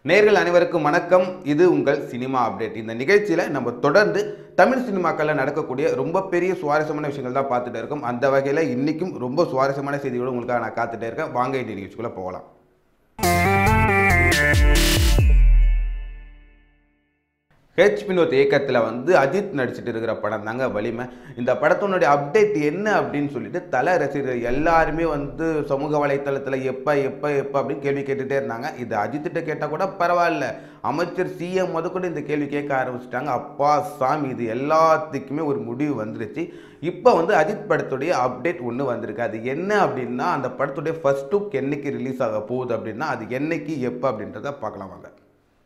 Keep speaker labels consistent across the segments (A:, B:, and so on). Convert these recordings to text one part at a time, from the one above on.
A: நேர்கள் அனைவருக்கும் வணக்கம் இது உங்கள் சினிமா அப்டேட் இந்த நிகழ்ச்சியில் நம்ம தொடர்ந்து தமிழ் சினிமாக்களில் நடக்கக்கூடிய ரொம்ப பெரிய சுவாரஸ்யமான விஷயங்கள் தான் பார்த்துட்டு இருக்கோம் அந்த வகையில் இன்னைக்கும் ரொம்ப சுவாரஸ்யமான செய்திகளோடு உங்களுக்காக நான் காத்துட்டே இருக்கேன் வாங்க இந்த நிகழ்ச்சிக்குள்ளே போகலாம் ஹெச் வினோத் இயக்கத்தில் வந்து அஜித் நடிச்சிட்டு இருக்கிற படம் தாங்க வலிமை இந்த படத்தினுடைய அப்டேட் என்ன அப்படின்னு சொல்லிட்டு தலை ரசிகர்கள் எல்லாருமே வந்து சமூக வலைத்தளத்தில் எப்போ எப்போ எப்போ அப்படின்னு கேள்வி கேட்டுகிட்டே இருந்தாங்க இது அஜித்திட்ட கேட்டால் கூட பரவாயில்ல அமைச்சர் சிஎம் முதற்கொண்டு இந்த கேள்வி கேட்க ஆரம்பிச்சிட்டாங்க அப்பா சாமி இது எல்லாத்துக்குமே ஒரு முடிவு வந்துருச்சு இப்போ வந்து அஜித் படத்துடைய அப்டேட் ஒன்று வந்திருக்கு அது என்ன அப்படின்னா அந்த படத்துடைய ஃபர்ஸ்ட் லுக் என்னைக்கு ரிலீஸ் ஆக போகுது அப்படின்னா அது என்னைக்கு எப்போ அப்படின்றத பார்க்கலாம் வாங்க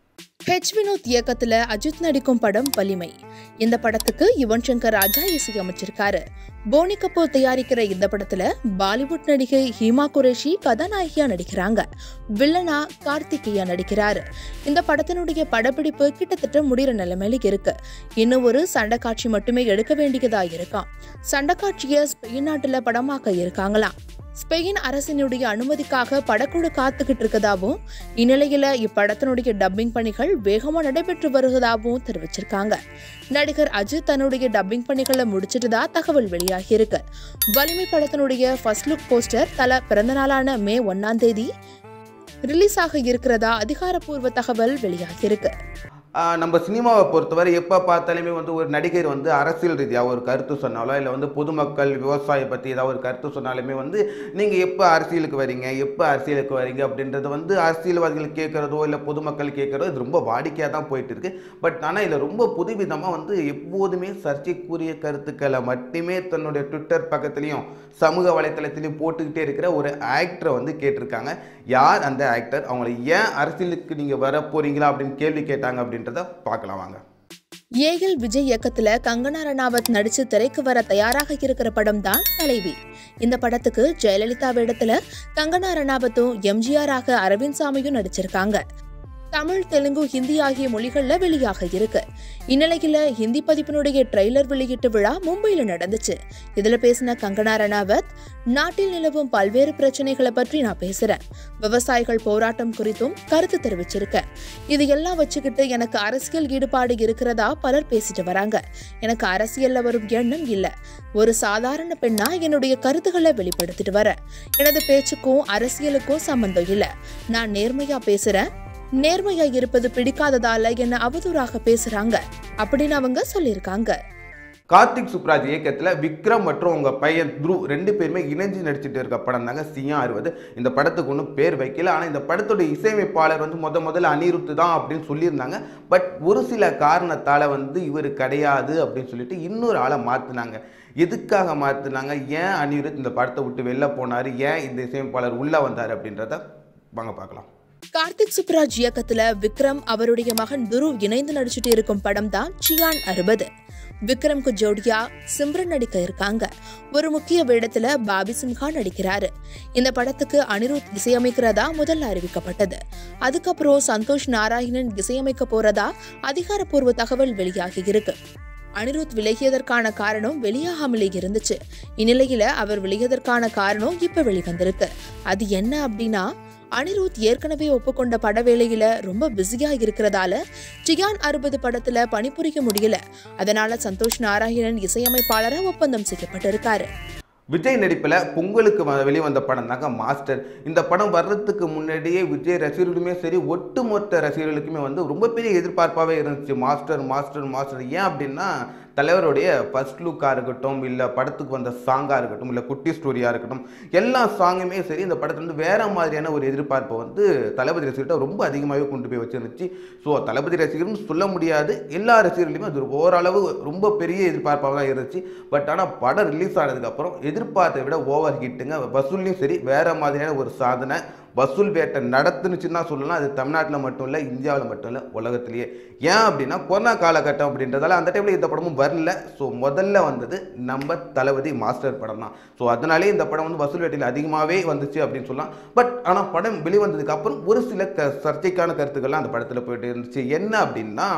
B: ஹெச் வினோத் இயக்கத்துல அஜித் நடிக்கும் படம் வலிமை இந்த படத்துக்கு யுவன் சங்கர் ராஜா இசையமைச்சிருக்காரு போனி கபூர் தயாரிக்கிற இந்த படத்துல பாலிவுட் நடிகை ஹீமா குரேஷி கதாநாயகியா நடிக்கிறாங்க வில்லனா கார்த்திகேயா நடிக்கிறாரு இந்த படத்தினுடைய படப்பிடிப்பு கிட்டத்தட்ட முடிகிற நிலைமையில இருக்கு இன்னும் ஒரு சண்டை காட்சி மட்டுமே எடுக்க வேண்டியதா இருக்காம் சண்டை காட்சியை ஸ்பெயின் நாட்டுல படமாக்க இருக்காங்களாம் ஸ்பெயின் அரசினுடைய அனுமதிக்காக படக்குழு காத்துக்கிட்டு இருக்கதாவும் இந்நிலையில இப்படத்தினுடைய டப்பிங் பணிகள் வேகமா நடைபெற்று வருவதாகவும் தெரிவிச்சிருக்காங்க நடிகர் அஜித் தன்னுடைய டப்பிங் பணிகளை முடிச்சிட்டதா தகவல் வெளியாகி இருக்கு வலிமை படத்தினுடைய ஃபர்ஸ்ட் லுக் போஸ்டர் தல பிறந்த நாளான மே ஒன்னாம் தேதி ரிலீஸ் ஆக இருக்கிறதா அதிகாரப்பூர்வ தகவல் வெளியாகி இருக்கு
A: ஆஹ் நம்ம சினிமாவை பொறுத்தவரை எப்போ பார்த்தாலுமே வந்து ஒரு நடிகர் வந்து அரசியல் ரீதியாக ஒரு கருத்து சொன்னாலோ இல்லை வந்து பொதுமக்கள் விவசாயம் பற்றி ஏதாவது ஒரு கருத்து சொன்னாலுமே வந்து நீங்கள் எப்போ அரசியலுக்கு வரீங்க எப்போ அரசியலுக்கு வரீங்க அப்படின்றது வந்து அரசியல்வாதிகள் கேட்குறதோ இல்லை பொதுமக்கள் கேட்குறதோ இது ரொம்ப வாடிக்கையாக தான் போயிட்டு இருக்கு பட் ஆனால் இதில் ரொம்ப புதுவிதமாக வந்து எப்போதுமே சர்ச்சைக்குரிய கருத்துக்களை மட்டுமே தன்னுடைய ட்விட்டர் பக்கத்துலேயும் சமூக வலைத்தளத்திலையும் போட்டுக்கிட்டே இருக்கிற ஒரு ஆக்டரை வந்து கேட்டிருக்காங்க யார் அந்த ஆக்டர் அவங்களை ஏன் அரசியலுக்கு நீங்கள் வர போறீங்களா அப்படின்னு கேள்வி கேட்டாங்க அப்படின்றத பார்க்கலாம் வாங்க
B: ஏஎல் விஜய் இயக்கத்துல கங்கனா ரணாவத் நடிச்சு திரைக்கு வர தயாராக இருக்கிற படம் தான் தலைவி இந்த படத்துக்கு ஜெயலலிதா வேடத்துல கங்கனா ரணாவத்தும் எம்ஜிஆராக அரவிந்த் சாமியும் நடிச்சிருக்காங்க தமிழ் தெலுங்கு ஹிந்தி ஆகிய மொழிகள்ல வெளியாக இருக்கு இந்நிலையில ஹிந்தி பதிப்பினுடைய ட்ரெய்லர் வெளியீட்டு விழா மும்பையில நடந்துச்சு இதுல பேசின கங்கனா ரணாவத் நாட்டில் நிலவும் பல்வேறு பிரச்சனைகளை பற்றி நான் பேசுறேன் விவசாயிகள் போராட்டம் குறித்தும் கருத்து தெரிவிச்சிருக்கேன் இது எல்லாம் வச்சுக்கிட்டு எனக்கு அரசியல் ஈடுபாடு இருக்கிறதா பலர் பேசிட்டு வராங்க எனக்கு அரசியல்ல வரும் எண்ணம் இல்ல ஒரு சாதாரண பெண்ணா என்னுடைய கருத்துக்களை வெளிப்படுத்திட்டு வரேன் எனது பேச்சுக்கும் அரசியலுக்கும் சம்பந்தம் இல்ல நான் நேர்மையா பேசுறேன் நேர்மையா இருப்பது பிடிக்காததால என்ன அவதூறாக பேசுறாங்க அப்படின்னு அவங்க சொல்லியிருக்காங்க
A: கார்த்திக் சுப்ராஜ் இயக்கத்தில் விக்ரம் மற்றும் உங்கள் பையன் த்ருவ் ரெண்டு பேருமே இணைஞ்சு நடிச்சிட்டு இருக்க படம் தாங்க சியா அறுபது இந்த படத்துக்கு ஒன்றும் பேர் வைக்கல ஆனால் இந்த படத்தோட இசையமைப்பாளர் வந்து முத முதல்ல அனிருத்து தான் அப்படின்னு சொல்லியிருந்தாங்க பட் ஒரு சில காரணத்தால் வந்து இவர் கிடையாது அப்படின்னு சொல்லிட்டு இன்னொரு ஆளை மாற்றினாங்க எதுக்காக மாற்றினாங்க ஏன் அனிருத் இந்த படத்தை விட்டு வெளில போனார் ஏன் இந்த இசையமைப்பாளர் உள்ளே வந்தார் அப்படின்றத வாங்க பார்க்கலாம்
B: கார்த்திக் சுப்ராஜ் இயக்கத்துல விக்ரம் அவருடைய மகன் துருவ் இணைந்து நடிச்சிட்டு இருக்கும் படம் தான் சியான் அறுபது விக்ரம்க்கு ஜோடியா சிம்ரன் நடிக்க இருக்காங்க ஒரு முக்கிய வேடத்துல பாபி சிம்ஹா நடிக்கிறாரு இந்த படத்துக்கு அனிருத் இசையமைக்கிறதா முதல்ல அறிவிக்கப்பட்டது அதுக்கப்புறம் சந்தோஷ் நாராயணன் இசையமைக்க போறதா அதிகாரப்பூர்வ தகவல் வெளியாகி இருக்கு அனிருத் விலகியதற்கான காரணம் வெளியாகாமலே இருந்துச்சு இந்நிலையில அவர் விலகியதற்கான காரணம் இப்ப வெளிவந்திருக்கு அது என்ன அப்படின்னா அனிருத் ஏற்கனவே ஒப்புக்கொண்ட பட வேலையில ரொம்ப பிஸியா இருக்கிறதால சியான் அறுபது படத்துல பணிபுரிய முடியல அதனால சந்தோஷ் நாராயணன் இசையமைப்பாளரா ஒப்பந்தம் செய்யப்பட்டிருக்காரு
A: விஜய் நடிப்பில் பொங்கலுக்கு வ- வெளிவந்த படம் தாங்க மாஸ்டர் இந்த படம் வர்றதுக்கு முன்னாடியே விஜய் ரசிகர்களுமே சரி ஒட்டுமொத்த ரசிகர்களுக்குமே வந்து ரொம்ப பெரிய எதிர்பார்ப்பாகவே இருந்துச்சு மாஸ்டர் மாஸ்டர் மாஸ்டர் ஏன் அப்படின்னா தலைவருடைய ஃபர்ஸ்ட் லுக்காக இருக்கட்டும் இல்லை படத்துக்கு வந்த சாங்காக இருக்கட்டும் இல்லை குட்டி ஸ்டோரியாக இருக்கட்டும் எல்லா சாங்குமே சரி இந்த படத்துல வந்து வேற மாதிரியான ஒரு எதிர்பார்ப்பை வந்து தளபதி ரசிகர்கிட்ட ரொம்ப அதிகமாகவே கொண்டு போய் வச்சிருந்துச்சு ஸோ தளபதி ரசிகர்னு சொல்ல முடியாது எல்லா ரசிகர்களுமே அது ஓரளவு ரொம்ப பெரிய எதிர்பார்ப்பாக தான் இருந்துச்சு பட் ஆனால் படம் ரிலீஸ் ஆனதுக்கப்புறம் எதிர்பார்த்தை விட ஓவர் ஹிட்டுங்க வசூல்லையும் சரி வேற மாதிரியான ஒரு சாதனை வசூல் வேட்டை நடத்துனுச்சுன்னு தான் சொல்லலாம் அது தமிழ்நாட்டில் மட்டும் இல்லை இந்தியாவில் மட்டும் இல்லை உலகத்திலேயே ஏன் அப்படின்னா கொரோனா காலகட்டம் அப்படின்றதால அந்த டைமில் இந்த படமும் வரல ஸோ முதல்ல வந்தது நம்ம தளபதி மாஸ்டர் படம் தான் ஸோ அதனாலே இந்த படம் வந்து வசூல் வேட்டையில் அதிகமாகவே வந்துச்சு அப்படின்னு சொல்லலாம் பட் ஆனால் படம் வெளிவந்ததுக்கு அப்புறம் ஒரு சில க சர்ச்சைக்கான கருத்துக்கள்லாம் அந்த படத்தில் போயிட்டு இருந்துச்சு என்ன அப்படின்னா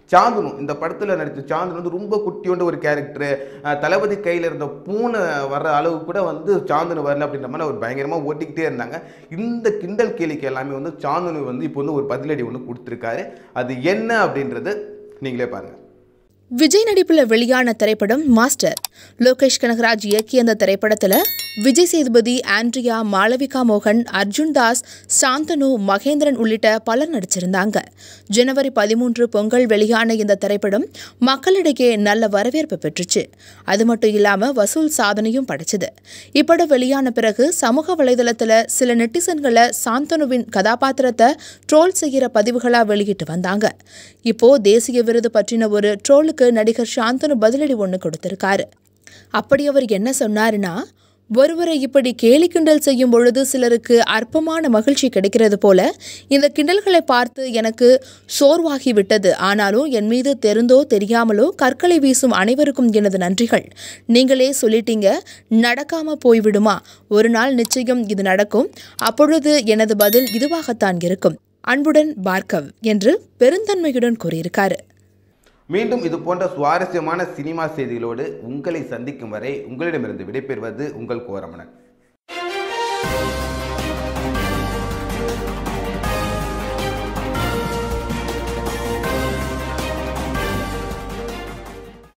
A: சாந்தனு இந்த படத்தில் நடித்த சாந்தனு வந்து ரொம்ப குட்டியோண்ட ஒரு கேரக்டர் தளபதி கையில் இருந்த பூனை வர்ற அளவு கூட வந்து சாந்தனு வரல அப்படின்ற மாதிரி அவர் பயங்கரமாக ஓட்டிக்கிட்டே இருந்தாங்க இந்த கிண்டல் கேலிக்கு எல்லாமே வந்து சாந்தனு வந்து இப்போ வந்து ஒரு பதிலடி ஒன்று கொடுத்துருக்காரு அது என்ன அப்படின்றது நீங்களே பாருங்கள்
B: விஜய் நடிப்புல வெளியான திரைப்படம் மாஸ்டர் லோகேஷ் கனகராஜ் இயக்கிய அந்த திரைப்படத்துல விஜய் சேதுபதி ஆண்ட்ரியா மாளவிகா மோகன் அர்ஜுன் தாஸ் சாந்தனு மகேந்திரன் உள்ளிட்ட பலர் நடிச்சிருந்தாங்க ஜனவரி பதிமூன்று பொங்கல் வெளியான இந்த திரைப்படம் மக்களிடையே நல்ல வரவேற்பு பெற்றுச்சு அது மட்டும் இல்லாம வசூல் சாதனையும் படைச்சது இப்படம் வெளியான பிறகு சமூக வலைதளத்துல சில நெட்டிசன்களை சாந்தனுவின் கதாபாத்திரத்தை ட்ரோல் செய்கிற பதிவுகளா வெளியிட்டு வந்தாங்க இப்போ தேசிய விருது பற்றின ஒரு ட்ரோலுக்கு நடிகர் சாந்தனு பதிலடி ஒன்று கொடுத்திருக்காரு அப்படி அவர் என்ன சொன்னாருன்னா ஒருவரை இப்படி கேலி கிண்டல் செய்யும் பொழுது சிலருக்கு அற்பமான மகிழ்ச்சி கிடைக்கிறது போல இந்த கிண்டல்களை பார்த்து எனக்கு சோர்வாகி விட்டது ஆனாலும் என் மீது தெரிந்தோ தெரியாமலோ கற்களை வீசும் அனைவருக்கும் எனது நன்றிகள் நீங்களே சொல்லிட்டீங்க நடக்காம போய்விடுமா ஒரு நாள் நிச்சயம் இது நடக்கும் அப்பொழுது எனது பதில் இதுவாகத்தான் இருக்கும் அன்புடன் பார்க்கவ் என்று பெருந்தன்மையுடன் கூறியிருக்காரு
A: மீண்டும் இது போன்ற சுவாரஸ்யமான சினிமா செய்திகளோடு உங்களை சந்திக்கும் வரை உங்களிடமிருந்து விடைபெறுவது உங்கள் கோரமணன்